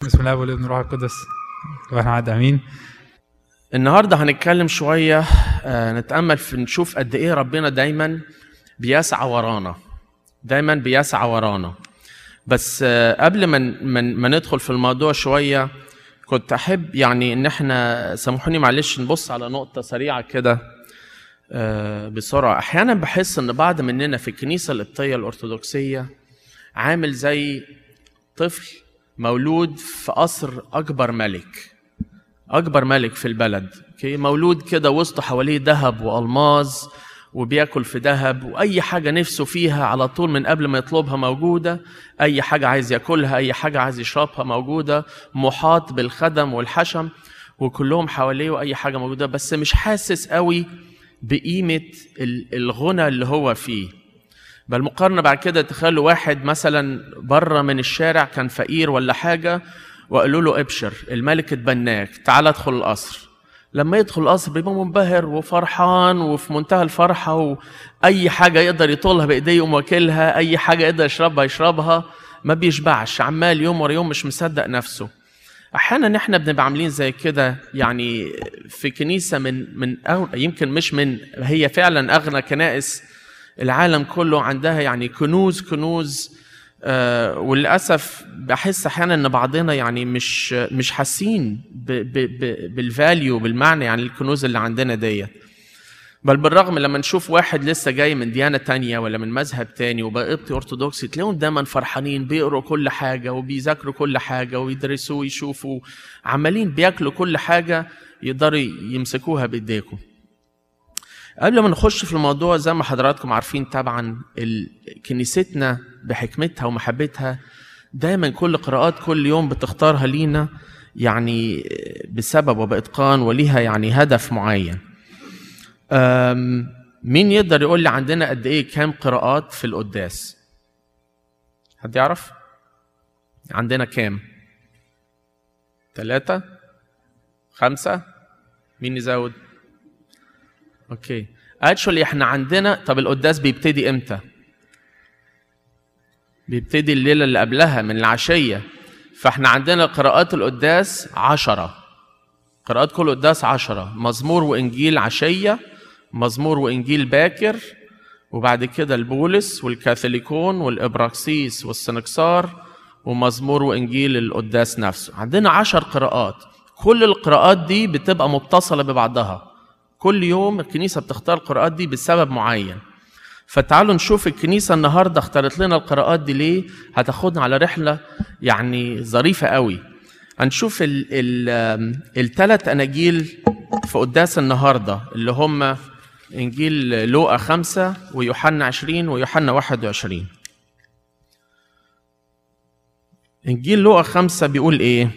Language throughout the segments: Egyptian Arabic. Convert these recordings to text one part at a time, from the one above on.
بسم الله والابن والروح القدس واحنا عاد امين النهارده هنتكلم شويه آه، نتامل في نشوف قد ايه ربنا دايما بيسعى ورانا دايما بيسعى ورانا بس آه، قبل ما ما ما ندخل في الموضوع شويه كنت احب يعني ان احنا سامحوني معلش نبص على نقطه سريعه كده آه، بسرعه احيانا بحس ان بعض مننا في الكنيسه القبطيه الارثوذكسيه عامل زي طفل مولود في قصر اكبر ملك اكبر ملك في البلد اوكي مولود كده وسطه حواليه ذهب والماظ وبياكل في ذهب واي حاجه نفسه فيها على طول من قبل ما يطلبها موجوده اي حاجه عايز ياكلها اي حاجه عايز يشربها موجوده محاط بالخدم والحشم وكلهم حواليه واي حاجه موجوده بس مش حاسس قوي بقيمه ال- الغنى اللي هو فيه بل مقارنه بعد كده تخيلوا واحد مثلا بره من الشارع كان فقير ولا حاجه وقالوا له ابشر الملك اتبناك تعال ادخل القصر لما يدخل القصر بيبقى منبهر وفرحان وفي منتهى الفرحه واي حاجه يقدر يطولها بايديه يقوم واكلها اي حاجه يقدر يشربها يشربها ما بيشبعش عمال يوم ورا يوم مش مصدق نفسه احيانا احنا بنبقى عاملين زي كده يعني في كنيسه من من أو يمكن مش من هي فعلا اغنى كنائس العالم كله عندها يعني كنوز كنوز آه وللاسف بحس احيانا ان بعضنا يعني مش مش حاسين ب- ب- ب- بالفاليو بالمعنى يعني الكنوز اللي عندنا ديت بل بالرغم لما نشوف واحد لسه جاي من ديانة تانية ولا من مذهب تاني وبقى قبطي أرثوذكسي تلاقيهم دايما فرحانين بيقروا كل حاجة وبيذاكروا كل حاجة ويدرسوا ويشوفوا عمالين بياكلوا كل حاجة يقدروا يمسكوها بإيديكم قبل ما نخش في الموضوع زي ما حضراتكم عارفين طبعا ال- كنيستنا بحكمتها ومحبتها دايما كل قراءات كل يوم بتختارها لينا يعني بسبب وبإتقان وليها يعني هدف معين أم، مين يقدر يقول لي عندنا قد ايه كام قراءات في القداس حد يعرف عندنا كام ثلاثة خمسة مين يزود اوكي اكشولي احنا عندنا طب القداس بيبتدي امتى بيبتدي الليله اللي قبلها من العشيه فاحنا عندنا قراءات القداس عشرة قراءات كل قداس عشرة مزمور وانجيل عشيه مزمور وانجيل باكر وبعد كده البولس والكاثوليكون والابراكسيس والسنكسار ومزمور وانجيل القداس نفسه عندنا عشر قراءات كل القراءات دي بتبقى متصله ببعضها كل يوم الكنيسه بتختار القراءات دي بسبب معين فتعالوا نشوف الكنيسه النهارده اختارت لنا القراءات دي ليه هتاخدنا على رحله يعني ظريفه قوي هنشوف الثلاث اناجيل في قداس النهارده اللي هم انجيل لوقا خمسة ويوحنا عشرين ويوحنا واحد وعشرين انجيل لوقا خمسة بيقول ايه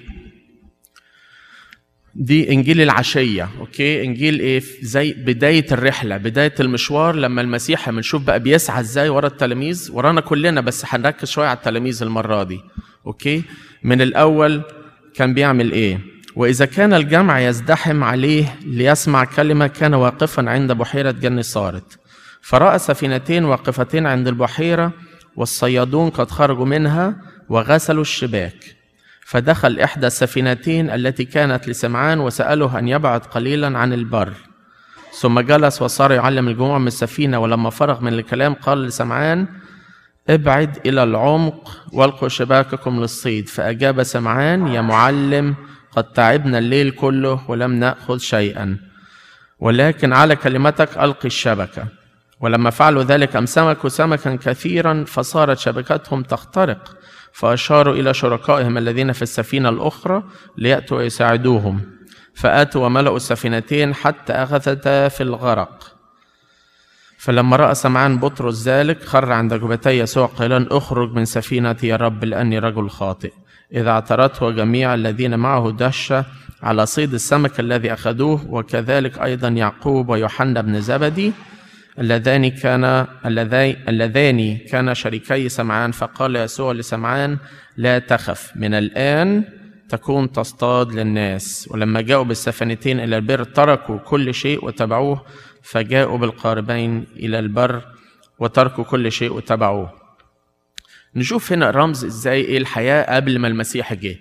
دي انجيل العشيه اوكي انجيل ايه زي بدايه الرحله بدايه المشوار لما المسيح بنشوف بقى بيسعى ازاي ورا التلاميذ ورانا كلنا بس هنركز شويه على التلاميذ المره دي اوكي من الاول كان بيعمل ايه واذا كان الجمع يزدحم عليه ليسمع كلمه كان واقفا عند بحيره جن صارت فراى سفينتين واقفتين عند البحيره والصيادون قد خرجوا منها وغسلوا الشباك فدخل إحدى السفينتين التي كانت لسمعان وسأله أن يبعد قليلا عن البر ثم جلس وصار يعلم الجموع من السفينة ولما فرغ من الكلام قال لسمعان ابعد إلى العمق والقوا شباككم للصيد فأجاب سمعان يا معلم قد تعبنا الليل كله ولم نأخذ شيئا ولكن على كلمتك ألقي الشبكة ولما فعلوا ذلك أمسكوا سمكا كثيرا فصارت شبكتهم تخترق فأشاروا إلى شركائهم الذين في السفينة الأخرى ليأتوا ويساعدوهم فآتوا وملأوا السفينتين حتى أخذتا في الغرق فلما رأى سمعان بطرس ذلك خر عند جبتي يسوع قائلا اخرج من سفينتي يا رب لأني رجل خاطئ إذا اعترته جميع الذين معه دشة على صيد السمك الذي أخذوه وكذلك أيضا يعقوب ويوحنا بن زبدي اللذان كان اللذان اللذان كان شريكي سمعان فقال يسوع لسمعان لا تخف من الآن تكون تصطاد للناس ولما جاءوا بالسفينتين إلى البر تركوا كل شيء وتبعوه فجاءوا بالقاربين إلى البر وتركوا كل شيء وتبعوه نشوف هنا الرمز ازاي ايه الحياة قبل ما المسيح جه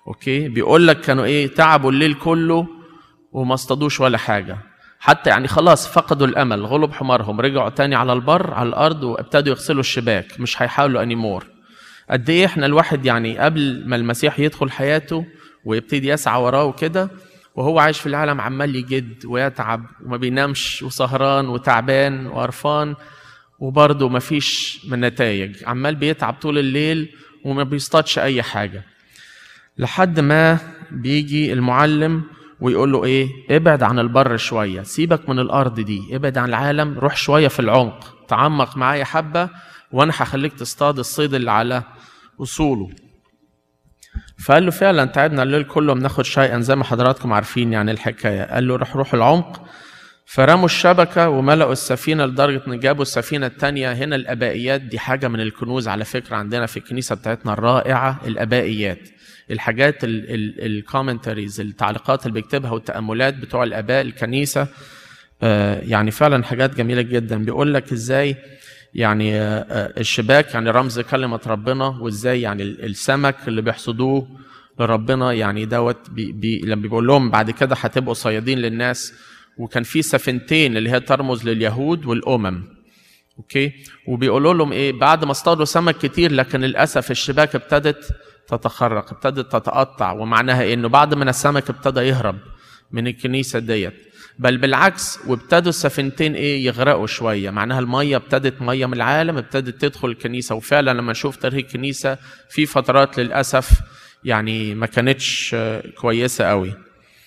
اوكي بيقول لك كانوا ايه تعبوا الليل كله وما اصطادوش ولا حاجه حتى يعني خلاص فقدوا الامل غلب حمارهم رجعوا تاني على البر على الارض وابتدوا يغسلوا الشباك مش هيحاولوا انيمور قد ايه احنا الواحد يعني قبل ما المسيح يدخل حياته ويبتدي يسعى وراه وكده وهو عايش في العالم عمال يجد ويتعب وما بينامش وسهران وتعبان وقرفان وبرضه مفيش من نتائج عمال بيتعب طول الليل وما بيصطادش اي حاجه لحد ما بيجي المعلم ويقول له ايه ابعد عن البر شويه سيبك من الارض دي ابعد عن العالم روح شويه في العمق تعمق معايا حبه وانا هخليك تصطاد الصيد اللي على اصوله فقال له فعلا تعبنا الليل كله بناخد شيئا زي ما حضراتكم عارفين يعني الحكايه قال له روح روح العمق فرموا الشبكه وملأوا السفينه لدرجه ان جابوا السفينه الثانيه هنا الابائيات دي حاجه من الكنوز على فكره عندنا في الكنيسه بتاعتنا الرائعه الابائيات الحاجات الكومنتاريز التعليقات اللي بيكتبها والتاملات بتوع الاباء الكنيسه آه، يعني فعلا حاجات جميله جدا بيقول لك ازاي يعني آه، آه، الشباك يعني رمز كلمه ربنا وازاي يعني ال- السمك اللي بيحصدوه لربنا يعني دوت بي بي لما بيقول لهم بعد كده هتبقوا صيادين للناس وكان في سفينتين اللي هي ترمز لليهود والامم اوكي وبيقولوا لهم ايه بعد ما اصطادوا سمك كتير لكن للاسف الشباك ابتدت تتخرق ابتدت تتقطع ومعناها إيه؟ انه بعد ما السمك ابتدى يهرب من الكنيسه ديت بل بالعكس وابتدوا السفينتين ايه يغرقوا شويه معناها الميه ابتدت ميه من العالم ابتدت تدخل الكنيسه وفعلا لما نشوف تاريخ الكنيسه في فترات للاسف يعني ما كانتش آه، كويسه قوي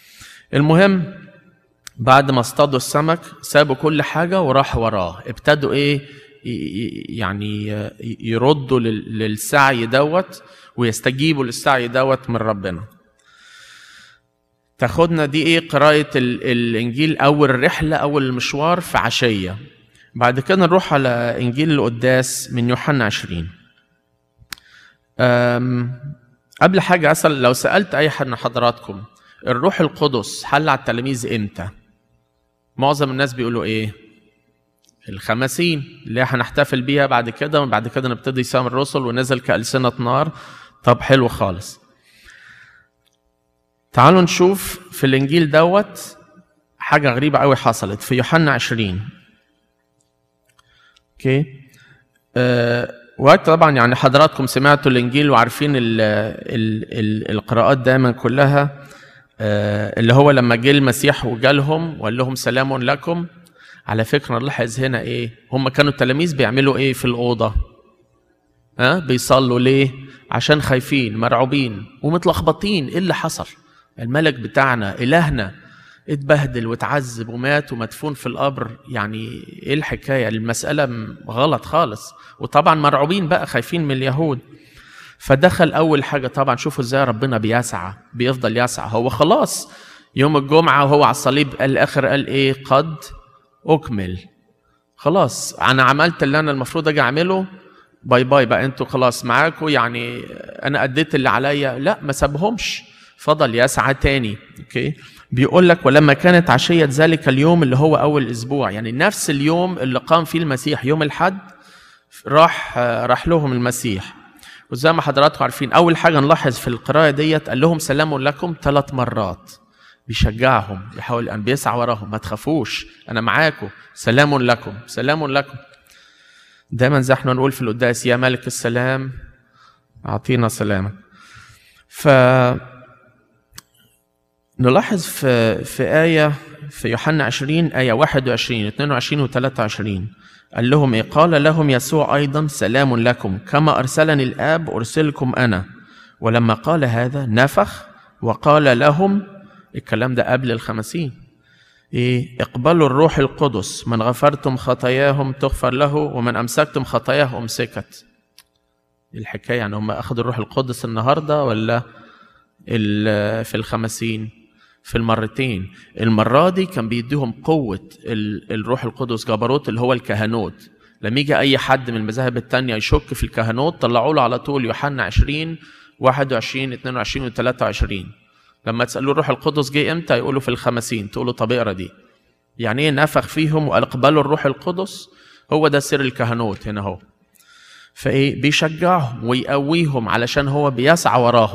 المهم بعد ما اصطادوا السمك سابوا كل حاجة وراحوا وراه ابتدوا ايه ي- ي- يعني ي- يردوا لل- للسعي دوت ويستجيبوا للسعي دوت من ربنا تاخدنا دي ايه قراءة ال- الانجيل اول رحلة اول المشوار في عشية بعد كده نروح على انجيل القداس من يوحنا 20 أم، قبل حاجة أسأل لو سألت أي حد من حضراتكم الروح القدس حل على التلاميذ إمتى؟ معظم الناس بيقولوا ايه الخمسين اللي هنحتفل بيها بعد كده وبعد كده نبتدي صيام الرسل ونزل كألسنة نار طب حلو خالص تعالوا نشوف في الانجيل دوت حاجة غريبة قوي حصلت في يوحنا 20 اوكي أه وقت طبعا يعني حضراتكم سمعتوا الانجيل وعارفين ال ال ال القراءات دايما كلها آه، اللي هو لما جه المسيح وجالهم وقال لهم سلام لكم على فكره نلاحظ هنا ايه هم كانوا التلاميذ بيعملوا ايه في الاوضه ها بيصلوا ليه عشان خايفين مرعوبين ومتلخبطين ايه اللي حصل الملك بتاعنا الهنا اتبهدل واتعذب ومات ومدفون في القبر يعني ايه الحكايه المساله م- غلط خالص وطبعا مرعوبين بقى خايفين من اليهود فدخل اول حاجه طبعا شوفوا ازاي ربنا بيسعى بيفضل يسعى هو خلاص يوم الجمعه وهو على الصليب قال الاخر قال ايه قد اكمل خلاص انا عملت اللي انا المفروض اجي اعمله باي باي بقى انتوا خلاص معاكم يعني انا اديت اللي عليا لا ما سابهمش فضل يسعى تاني اوكي بيقول لك ولما كانت عشيه ذلك اليوم اللي هو اول اسبوع يعني نفس اليوم اللي قام فيه المسيح يوم الحد راح راح لهم المسيح وزي ما حضراتكم عارفين اول حاجه نلاحظ في القراءه ديت قال لهم سلام لكم ثلاث مرات بيشجعهم بيحاول ان بيسعى وراهم ما تخافوش انا معاكم سلام لكم سلام لكم دايما زي احنا نقول في القداس يا ملك السلام اعطينا سلامك ف نلاحظ في في آية في يوحنا 20 آية 21 22 و 23 قال لهم إيه؟ قال لهم يسوع أيضا سلام لكم كما أرسلني الآب أرسلكم أنا ولما قال هذا نفخ وقال لهم الكلام ده قبل الخمسين إيه اقبلوا الروح القدس من غفرتم خطاياهم تغفر له ومن أمسكتم خطاياه أمسكت الحكاية يعني هم أخذوا الروح القدس النهاردة ولا ال- في الخمسين في المرتين المرة دي كان بيديهم قوة ال- الروح القدس جبروت اللي هو الكهنوت لما يجي أي حد من المذاهب التانية يشك في الكهنوت طلعوا له على طول يوحنا 20 21 22 و 23 لما تسألوا الروح القدس جه امتى يقولوا في الخمسين تقولوا طب اقرا دي يعني ايه نفخ فيهم واقبلوا الروح القدس هو ده سر الكهنوت هنا هو فايه بيشجعهم ويقويهم علشان هو بيسعى وراهم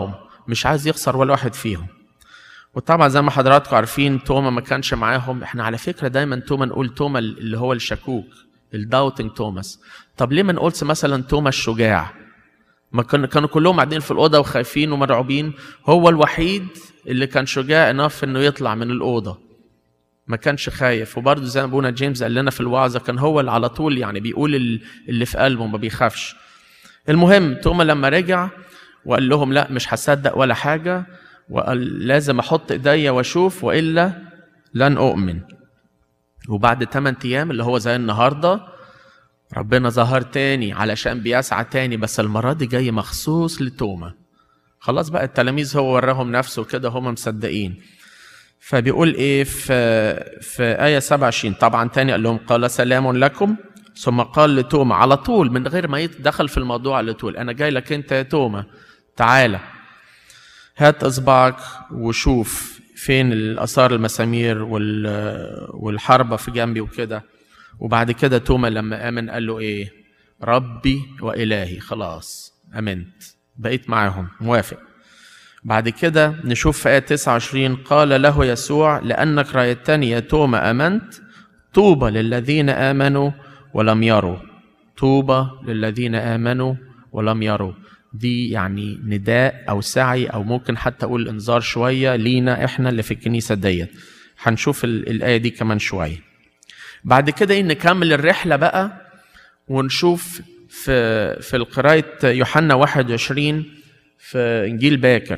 مش عايز يخسر ولا واحد فيهم وطبعا زي ما حضراتكم عارفين توما ما كانش معاهم احنا على فكره دايما توما نقول توما اللي هو الشكوك الداوتنج توماس طب ليه ما نقولش مثلا توما الشجاع ما كانوا كانوا كلهم قاعدين في الاوضه وخايفين ومرعوبين هو الوحيد اللي كان شجاع انف انه يطلع من الاوضه ما كانش خايف وبرضه زي ما ابونا جيمس قال لنا في الوعظه كان هو اللي على طول يعني بيقول اللي في قلبه ما بيخافش المهم توما لما رجع وقال لهم لا مش هصدق ولا حاجه وقال لازم احط ايديا واشوف والا لن اؤمن وبعد 8 ايام اللي هو زي النهارده ربنا ظهر تاني علشان بيسعى تاني بس المره دي جاي مخصوص لتوما خلاص بقى التلاميذ هو وراهم نفسه كده هم مصدقين فبيقول ايه في في ايه 27 طبعا تاني قال لهم قال سلام لكم ثم قال لتوما على طول من غير ما يدخل في الموضوع على طول انا جاي لك انت يا توما تعالى هات اصبعك وشوف فين الاثار المسامير والحربه في جنبي وكده وبعد كده توما لما امن قال له ايه ربي والهي خلاص امنت بقيت معاهم موافق بعد كده نشوف في آية 29 قال له يسوع لأنك رأيتني يا توما أمنت طوبى للذين آمنوا ولم يروا طوبى للذين آمنوا ولم يروا دي يعني نداء أو سعي أو ممكن حتى أقول إنذار شوية لينا إحنا اللي في الكنيسة ديت هنشوف الآية دي كمان شوية بعد كده إيه نكمل الرحلة بقى ونشوف في في القراية يوحنا 21 في انجيل باكر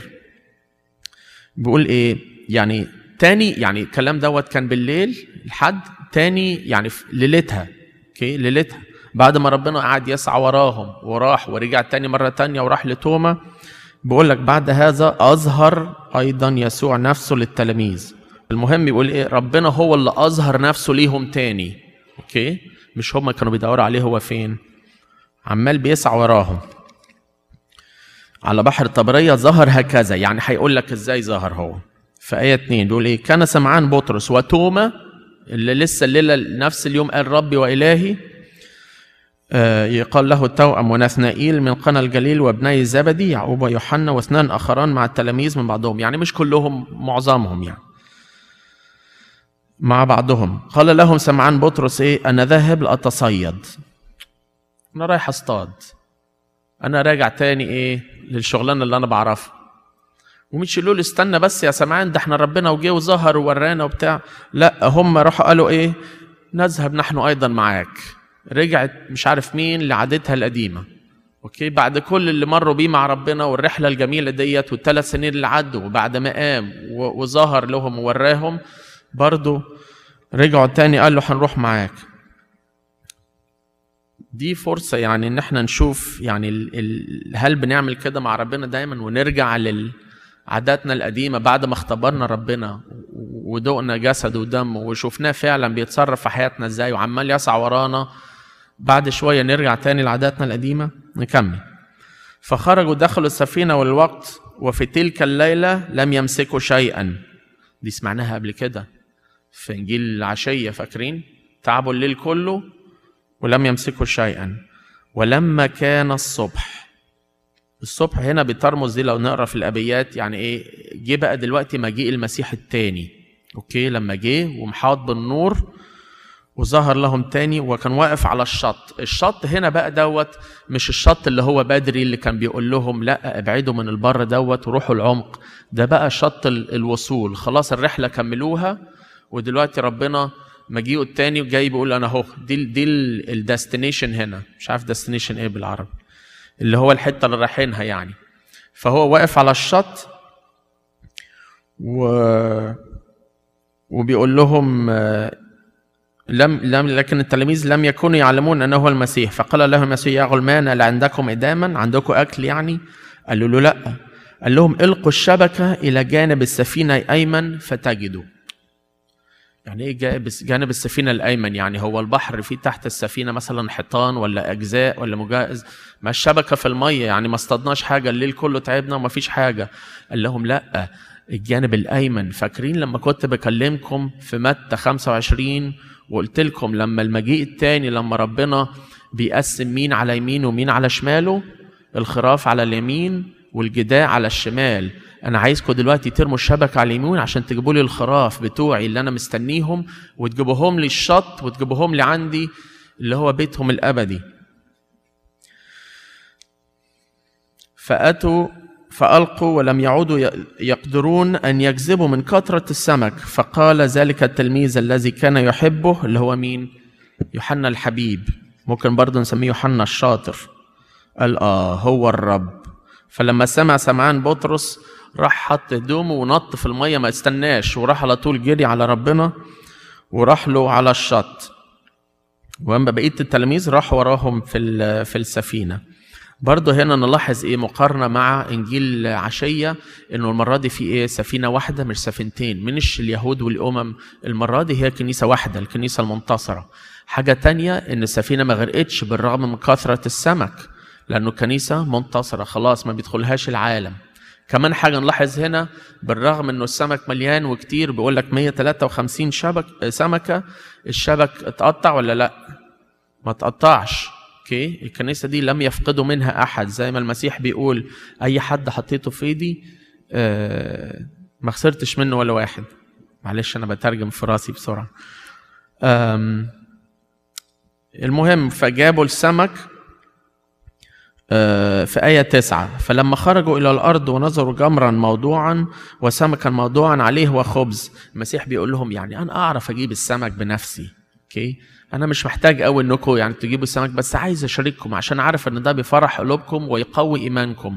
بيقول ايه يعني تاني يعني الكلام دوت كان بالليل لحد تاني يعني في ليلتها اوكي ليلتها بعد ما ربنا قعد يسعى وراهم وراح ورجع تاني مرة تانية وراح لتوما بيقول لك بعد هذا أظهر أيضا يسوع نفسه للتلاميذ المهم بيقول إيه ربنا هو اللي أظهر نفسه ليهم تاني أوكي مش هم كانوا بيدوروا عليه هو فين عمال بيسعى وراهم على بحر طبرية ظهر هكذا يعني هيقول لك ازاي ظهر هو في آية 2 بيقول ايه كان سمعان بطرس وتوما اللي لسه الليلة نفس اليوم قال ربي وإلهي آه يقال له التوأم ونثنائيل من قنا الجليل وابني زبدي يعقوب ويوحنا واثنان آخران مع التلاميذ من بعضهم يعني مش كلهم معظمهم يعني مع بعضهم قال لهم سمعان بطرس ايه انا ذاهب لاتصيد انا رايح اصطاد انا راجع تاني ايه للشغلانه اللي انا بعرفها ومش يقولوا لي استنى بس يا سمعان ده احنا ربنا وجه وظهر وورانا وبتاع لا هم راحوا قالوا ايه نذهب نحن ايضا معاك رجعت مش عارف مين لعادتها القديمه اوكي بعد كل اللي مروا بيه مع ربنا والرحله الجميله ديت والثلاث سنين اللي عدوا وبعد ما قام وظهر لهم ووراهم برضه رجعوا تاني قال له هنروح معاك دي فرصة يعني إن إحنا نشوف يعني ال ال هل بنعمل كده مع ربنا دايما ونرجع لعاداتنا القديمة بعد ما اختبرنا ربنا ودقنا جسد ودم وشفناه فعلا بيتصرف في حياتنا إزاي وعمال يسعى ورانا بعد شوية نرجع تاني لعاداتنا القديمة نكمل فخرجوا دخلوا السفينة والوقت وفي تلك الليلة لم يمسكوا شيئا دي سمعناها قبل كده في إنجيل العشية فاكرين تعبوا الليل كله ولم يمسكوا شيئا ولما كان الصبح الصبح هنا بترمز دي لو نقرا في الابيات يعني ايه جه بقى دلوقتي مجيء المسيح التاني اوكي لما جه ومحاط بالنور وظهر لهم تاني وكان واقف على الشط الشط هنا بقى دوت مش الشط اللي هو بدري اللي كان بيقول لهم لا ابعدوا من البر دوت وروحوا العمق ده بقى شط الوصول خلاص الرحله كملوها ودلوقتي ربنا مجيئه التاني وجاي بيقول انا اهو دي دي الديستنيشن هنا مش عارف ديستنيشن ايه بالعربي اللي هو الحته اللي رايحينها يعني فهو واقف على الشط و وبيقول لهم لم لم لكن التلاميذ لم يكونوا يعلمون انه هو المسيح فقال لهم المسيح يا غلمان هل عندكم اداما عندكم اكل يعني قالوا له لا قال لهم القوا الشبكه الى جانب السفينه الايمن فتجدوا يعني ايه جانب السفينه الايمن يعني هو البحر فيه تحت السفينه مثلا حيطان ولا اجزاء ولا مجهز ما الشبكه في الميه يعني ما اصطادناش حاجه الليل كله تعبنا وما فيش حاجه قال لهم لا الجانب الايمن فاكرين لما كنت بكلمكم في متى 25 وقلت لكم لما المجيء الثاني لما ربنا بيقسم مين على يمين ومين على شماله الخراف على اليمين والجداء على الشمال انا عايزكم دلوقتي ترموا الشبكه على اليمين عشان تجيبوا لي الخراف بتوعي اللي انا مستنيهم وتجيبوهم لي الشط وتجيبوهم لي عندي اللي هو بيتهم الابدي فاتوا فالقوا ولم يعودوا يقدرون ان يجذبوا من كثره السمك فقال ذلك التلميذ الذي كان يحبه اللي هو مين يوحنا الحبيب ممكن برضه نسميه يوحنا الشاطر قال اه هو الرب فلما سمع سمعان بطرس راح حط هدومه ونط في الميه ما استناش وراح على طول جري على ربنا وراح له على الشط واما بقيه التلاميذ راحوا وراهم في في السفينه برضه هنا نلاحظ ايه مقارنه مع انجيل عشيه انه المره دي في ايه سفينه واحده مش سفينتين منش اليهود والامم المره دي هي كنيسه واحده الكنيسه المنتصره حاجه تانية ان السفينه ما غرقتش بالرغم من كثره السمك لانه كنيسه منتصره خلاص ما بيدخلهاش العالم كمان حاجه نلاحظ هنا بالرغم انه السمك مليان وكتير بيقول لك 153 شبك سمكه الشبك اتقطع ولا لا ما اتقطعش اوكي الكنيسه دي لم يفقدوا منها احد زي ما المسيح بيقول اي حد حطيته في ايدي آه ما خسرتش منه ولا واحد معلش انا بترجم في راسي بسرعه المهم فجابوا السمك في آية تسعة فلما خرجوا إلى الأرض ونظروا جمرا موضوعا وسمكا موضوعا عليه وخبز المسيح بيقول لهم يعني أنا أعرف أجيب السمك بنفسي أوكي أنا مش محتاج أوي إنكم يعني تجيبوا السمك بس عايز أشارككم عشان أعرف إن ده بيفرح قلوبكم ويقوي إيمانكم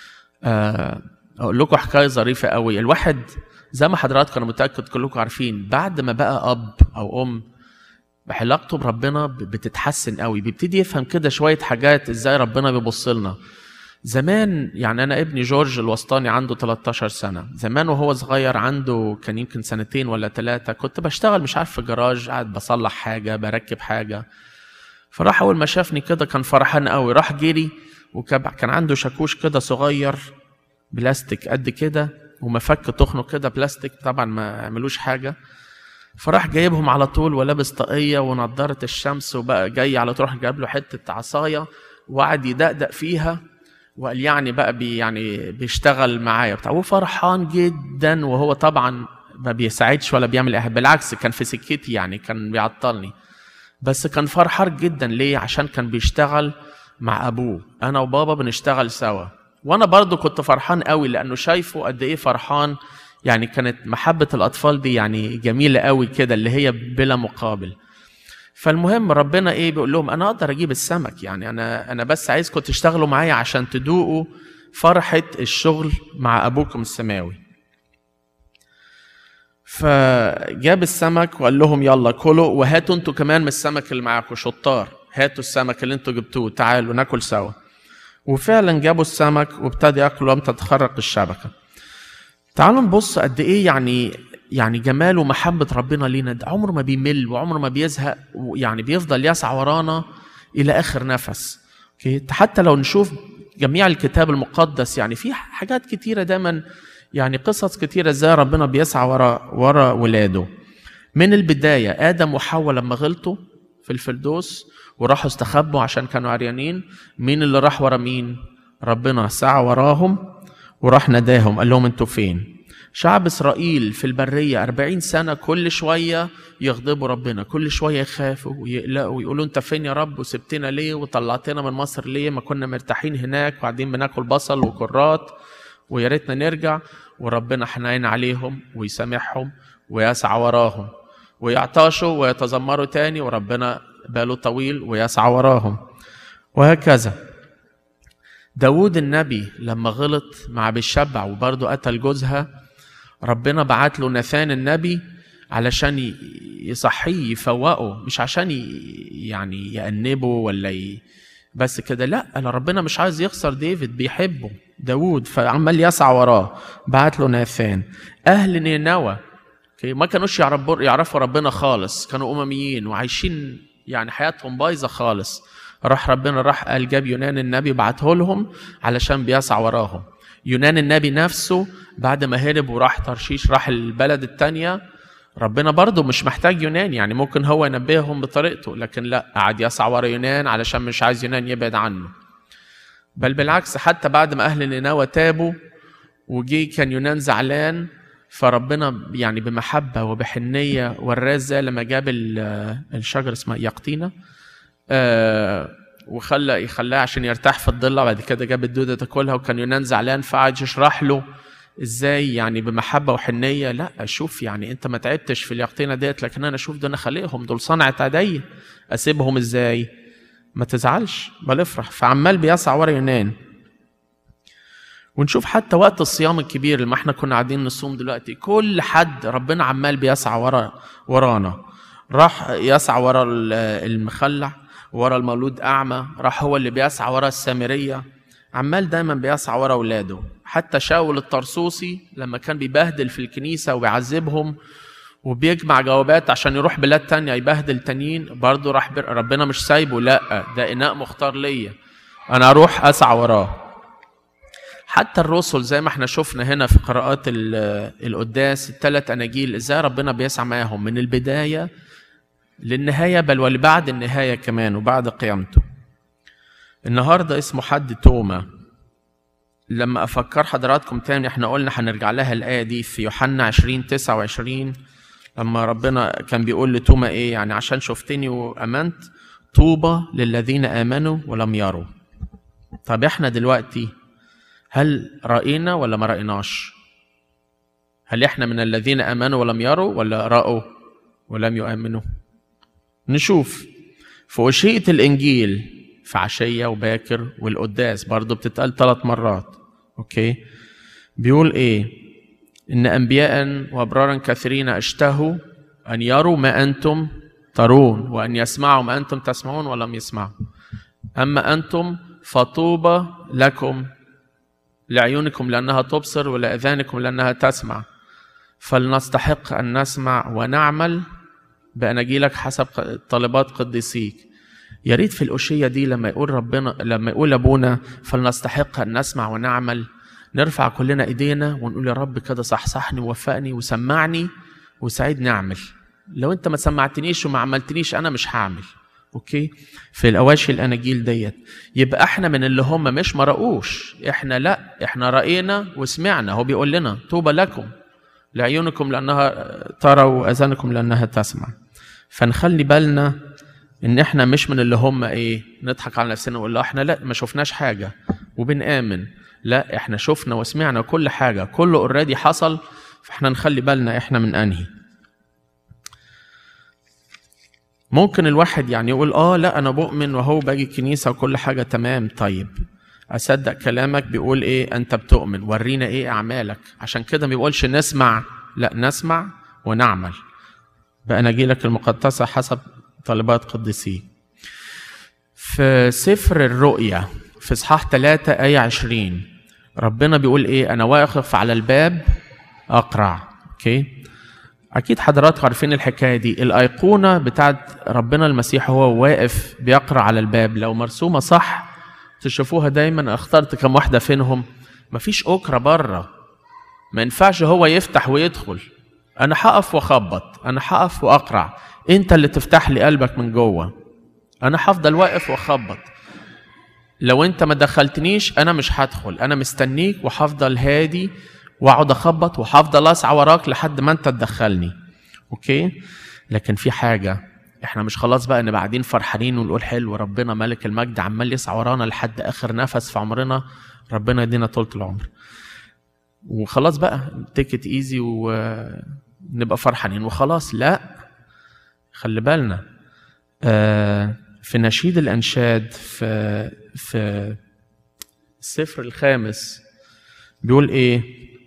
أقول لكم حكاية ظريفة أوي الواحد زي ما حضراتكم أنا متأكد كلكم عارفين بعد ما بقى أب أو أم علاقته بربنا بتتحسن قوي بيبتدي يفهم كده شويه حاجات ازاي ربنا بيبص لنا زمان يعني انا ابني جورج الوسطاني عنده 13 سنه زمان وهو صغير عنده كان يمكن سنتين ولا ثلاثه كنت بشتغل مش عارف في جراج قاعد بصلح حاجه بركب حاجه فراح اول ما شافني كده كان فرحان قوي راح جري وكان عنده شاكوش كده صغير بلاستيك قد كده ومفك تخنه كده بلاستيك طبعا ما عملوش حاجه فراح جايبهم على طول ولابس طاقية ونضارة الشمس وبقى جاي على طول جايب له حتة عصاية وقعد يدقدق فيها وقال يعني بقى بي يعني بيشتغل معايا بتاع وفرحان جدا وهو طبعا ما بيساعدش ولا بيعمل ايه بالعكس كان في سكتي يعني كان بيعطلني بس كان فرحان جدا ليه عشان كان بيشتغل مع ابوه انا وبابا بنشتغل سوا وانا برضو كنت فرحان قوي لانه شايفه قد ايه فرحان يعني كانت محبة الأطفال دي يعني جميلة قوي كده اللي هي بلا مقابل فالمهم ربنا ايه بيقول لهم انا اقدر اجيب السمك يعني انا انا بس عايزكم تشتغلوا معايا عشان تدوقوا فرحة الشغل مع ابوكم السماوي فجاب السمك وقال لهم يلا كلوا وهاتوا انتوا كمان من السمك اللي معاكم شطار هاتوا السمك اللي انتوا جبتوه تعالوا ناكل سوا وفعلا جابوا السمك وابتدوا ياكلوا لم تتخرق الشبكه تعالوا نبص قد ايه يعني يعني جمال ومحبة ربنا لينا ده عمره ما بيمل وعمره ما بيزهق يعني بيفضل يسعى ورانا إلى آخر نفس اوكي حتى لو نشوف جميع الكتاب المقدس يعني في حاجات كتيرة دايما يعني قصص كتيرة ازاي ربنا بيسعى ورا ورا ولاده من البداية آدم وحواء لما غلطوا في الفردوس وراحوا استخبوا عشان كانوا عريانين مين اللي راح ورا مين ربنا سعى وراهم وراح ناداهم قال لهم انتوا فين شعب اسرائيل في البريه أربعين سنه كل شويه يغضبوا ربنا كل شويه يخافوا ويقلقوا ويقولوا انت فين يا رب وسبتنا ليه وطلعتنا من مصر ليه ما كنا مرتاحين هناك وقاعدين بناكل بصل وكرات ويا ريتنا نرجع وربنا حنين عليهم ويسامحهم ويسعى وراهم ويعطشوا ويتذمروا تاني وربنا باله طويل ويسعى وراهم وهكذا داود النبي لما غلط مع بالشبع وبرضه قتل جوزها ربنا بعت له ناثان النبي علشان يصحيه يفوقه مش عشان يعني يأنبه ولا ي... بس كده لا انا ربنا مش عايز يخسر ديفيد بيحبه داود فعمال يسعى وراه بعت له ناثان اهل نينوى ما كانوش يعرفوا ربنا خالص كانوا امميين وعايشين يعني حياتهم بايظه خالص راح ربنا راح قال جاب يونان النبي بعته لهم علشان بيسعى وراهم يونان النبي نفسه بعد ما هرب وراح ترشيش راح البلد التانية ربنا برضه مش محتاج يونان يعني ممكن هو ينبههم بطريقته لكن لا قعد يسعى ورا يونان علشان مش عايز يونان يبعد عنه بل بالعكس حتى بعد ما اهل نينوى تابوا وجي كان يونان زعلان فربنا يعني بمحبه وبحنيه وراه ازاي لما جاب ال- الشجر اسمها يقطينه آه وخلى يخليها عشان يرتاح في الضله بعد كده جاب الدوده تاكلها وكان يونان زعلان فقعد يشرح له ازاي يعني بمحبه وحنيه لا شوف يعني انت ما تعبتش في اليقطينه ديت لكن انا شوف دول انا خليهم دول صنعه ايدي اسيبهم ازاي ما تزعلش بل افرح فعمال بيسعى ورا يونان ونشوف حتى وقت الصيام الكبير لما احنا كنا قاعدين نصوم دلوقتي كل حد ربنا عمال بيسعى ورا ورانا راح يسعى ورا ال- المخلع ورا المولود اعمى راح هو اللي بيسعى ورا السامريه عمال دايما بيسعى ورا اولاده حتى شاول الطرسوسي لما كان بيبهدل في الكنيسه وبيعذبهم وبيجمع جوابات عشان يروح بلاد تانية يبهدل تانيين برضه راح بر... ربنا مش سايبه لا ده اناء مختار ليا انا اروح اسعى وراه حتى الرسل زي ما احنا شفنا هنا في قراءات ال- القداس الثلاث اناجيل ازاي ربنا بيسعى معاهم من البدايه للنهايه بل ولبعد النهايه كمان وبعد قيامته النهارده اسمه حد توما لما افكر حضراتكم تاني احنا قلنا هنرجع لها الايه دي في يوحنا 20 29 لما ربنا كان بيقول لتوما ايه يعني عشان شفتني وامنت طوبى للذين امنوا ولم يروا طب احنا دلوقتي هل رأينا ولا ما رأيناش هل احنا من الذين امنوا ولم يروا ولا رأوا ولم يؤمنوا نشوف في وشيئة الانجيل في عشية وباكر والقداس برضو بتتقال ثلاث مرات اوكي بيقول ايه ان انبياء وابرارا كثيرين اشتهوا ان يروا ما انتم ترون وان يسمعوا ما انتم تسمعون ولم يسمعوا اما انتم فطوبى لكم لعيونكم لانها تبصر ولاذانكم لانها تسمع فلنستحق ان نسمع ونعمل باناجيلك حسب طلبات قديسيك يا ريت في الأشية دي لما يقول ربنا لما يقول أبونا فلنستحق أن نسمع ونعمل نرفع كلنا إيدينا ونقول يا رب كده صحصحني ووفقني وسمعني وساعدني أعمل لو أنت ما سمعتنيش وما عملتنيش أنا مش هعمل أوكي في الأواشي الأناجيل ديت يبقى إحنا من اللي هم مش ما رأوش إحنا لا إحنا رأينا وسمعنا هو بيقول لنا طوبى لكم لعيونكم لأنها ترى وأذانكم لأنها تسمع فنخلي بالنا ان احنا مش من اللي هم ايه نضحك على نفسنا ونقول لا احنا لا ما شفناش حاجه وبنآمن لا احنا شفنا وسمعنا كل حاجه كله اوريدي حصل فاحنا نخلي بالنا احنا من انهي ممكن الواحد يعني يقول اه لا انا بؤمن وهو باجي الكنيسه وكل حاجه تمام طيب اصدق كلامك بيقول ايه انت بتؤمن ورينا ايه اعمالك عشان كده ما بيقولش نسمع لا نسمع ونعمل باناجيلك المقدسه حسب طلبات قديسيه في سفر الرؤيا في اصحاح 3 آية 20 ربنا بيقول ايه انا واقف على الباب اقرع اوكي اكيد حضراتكم عارفين الحكايه دي الايقونه بتاعت ربنا المسيح هو واقف بيقرع على الباب لو مرسومه صح تشوفوها دايما اخترت كم واحده فينهم مفيش اوكرة بره ما ينفعش هو يفتح ويدخل انا هقف واخبط انا هقف واقرع انت اللي تفتح لي قلبك من جوه انا هفضل واقف واخبط لو انت ما دخلتنيش انا مش هدخل انا مستنيك وهفضل هادي واقعد اخبط وهفضل اسعى وراك لحد ما انت تدخلني اوكي لكن في حاجه احنا مش خلاص بقى نبقى قاعدين فرحانين ونقول حلو ربنا ملك المجد عمال يسعى ورانا لحد اخر نفس في عمرنا ربنا يدينا طولة العمر وخلاص بقى تيكت ايزي ونبقى فرحانين وخلاص لا خلي بالنا آه في نشيد الانشاد في في السفر الخامس بيقول ايه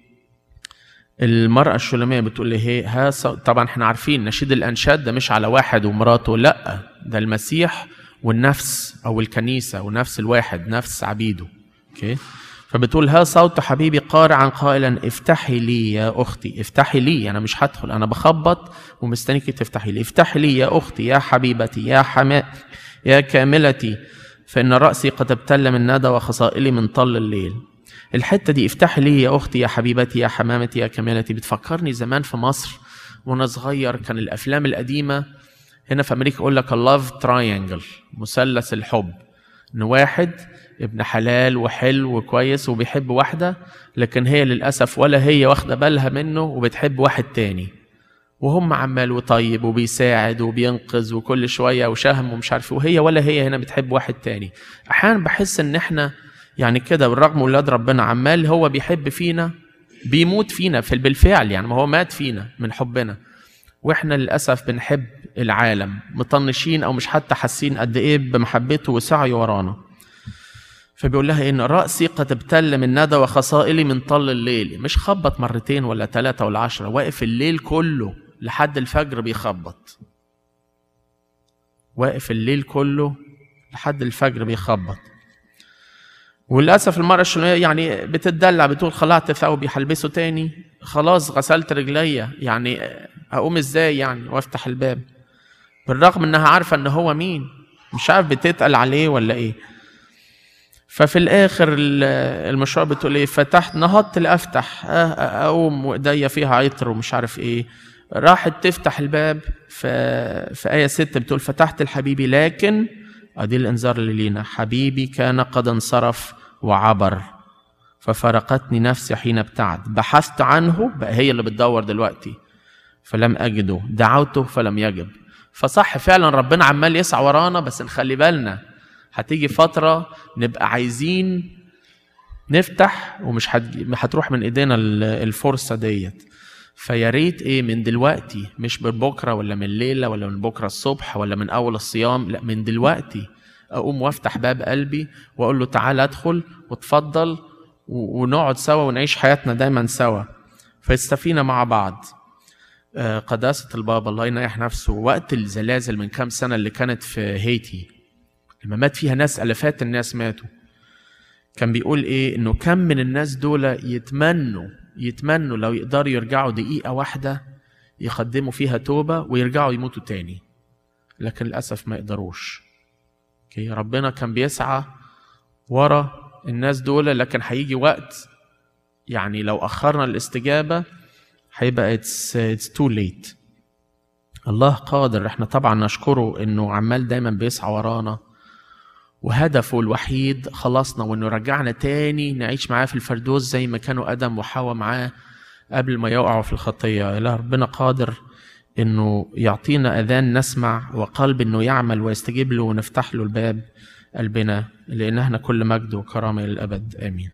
المرأة الشلمية بتقول لي هي ها طبعا احنا عارفين نشيد الانشاد ده مش على واحد ومراته لا ده المسيح والنفس او الكنيسة ونفس الواحد نفس عبيده اوكي فبتقول ها صوت حبيبي قارعا قائلا افتحي لي يا اختي افتحي لي انا مش هدخل انا بخبط ومستنيك تفتحي لي افتحي لي يا اختي يا حبيبتي يا حماء يا كاملتي فان راسي قد ابتل من ندى وخصائلي من طل الليل الحته دي افتحي لي يا اختي يا حبيبتي يا حمامتي يا كاملتي بتفكرني زمان في مصر وانا صغير كان الافلام القديمه هنا في امريكا يقول لك اللاف تراينجل مثلث الحب ان واحد ابن حلال وحلو وكويس وبيحب واحدة لكن هي للأسف ولا هي واخدة بالها منه وبتحب واحد تاني وهم عمال وطيب وبيساعد وبينقذ وكل شوية وشهم ومش عارف وهي ولا هي هنا بتحب واحد تاني أحيانا بحس إن إحنا يعني كده بالرغم ولاد ربنا عمال هو بيحب فينا بيموت فينا في بالفعل يعني ما هو مات فينا من حبنا واحنا للاسف بنحب العالم مطنشين او مش حتى حاسين قد ايه بمحبته وسعيه ورانا فبيقول لها ان راسي قد ابتل من ندى وخصائلي من طل الليل مش خبط مرتين ولا ثلاثه ولا عشرة واقف الليل كله لحد الفجر بيخبط واقف الليل كله لحد الفجر بيخبط وللاسف المراه الشلونيه يعني بتتدلع بتقول خلعت ثوبي هلبسه تاني خلاص غسلت رجليا يعني اقوم ازاي يعني وافتح الباب بالرغم انها عارفه ان هو مين مش عارف بتتقل عليه ولا ايه ففي الاخر المشروع بتقول ايه فتحت نهضت لافتح اقوم وايديا فيها عطر ومش عارف ايه راحت تفتح الباب في في ايه ستة بتقول فتحت لحبيبي لكن ادي الانذار اللي لينا حبيبي كان قد انصرف وعبر ففرقتني نفسي حين ابتعد بحثت عنه بقى هي اللي بتدور دلوقتي فلم اجده دعوته فلم يجب فصح فعلا ربنا عمال يسعى ورانا بس نخلي بالنا هتيجي فترة نبقى عايزين نفتح ومش هتروح من ايدينا الفرصة ديت فيا ريت ايه من دلوقتي مش من بكره ولا من الليله ولا من بكره الصبح ولا من اول الصيام لا من دلوقتي اقوم وافتح باب قلبي واقول له تعالى ادخل وتفضل ونقعد سوا ونعيش حياتنا دايما سوا فيستفينا مع بعض قداسة البابا الله ينيح نفسه وقت الزلازل من كام سنة اللي كانت في هيتي لما مات فيها ناس ألفات الناس ماتوا كان بيقول إيه إنه كم من الناس دول يتمنوا يتمنوا لو يقدروا يرجعوا دقيقة واحدة يقدموا فيها توبة ويرجعوا يموتوا تاني لكن للأسف ما يقدروش okay. ربنا كان بيسعى ورا الناس دول لكن هيجي وقت يعني لو أخرنا الاستجابة هيبقى it's, it's too late الله قادر احنا طبعا نشكره انه عمال دايما بيسعى ورانا وهدفه الوحيد خلصنا وانه رجعنا تاني نعيش معاه في الفردوس زي ما كانوا ادم وحواء معاه قبل ما يقعوا في الخطيه لا ربنا قادر انه يعطينا اذان نسمع وقلب انه يعمل ويستجيب له ونفتح له الباب قلبنا لان احنا كل مجد وكرامه للابد امين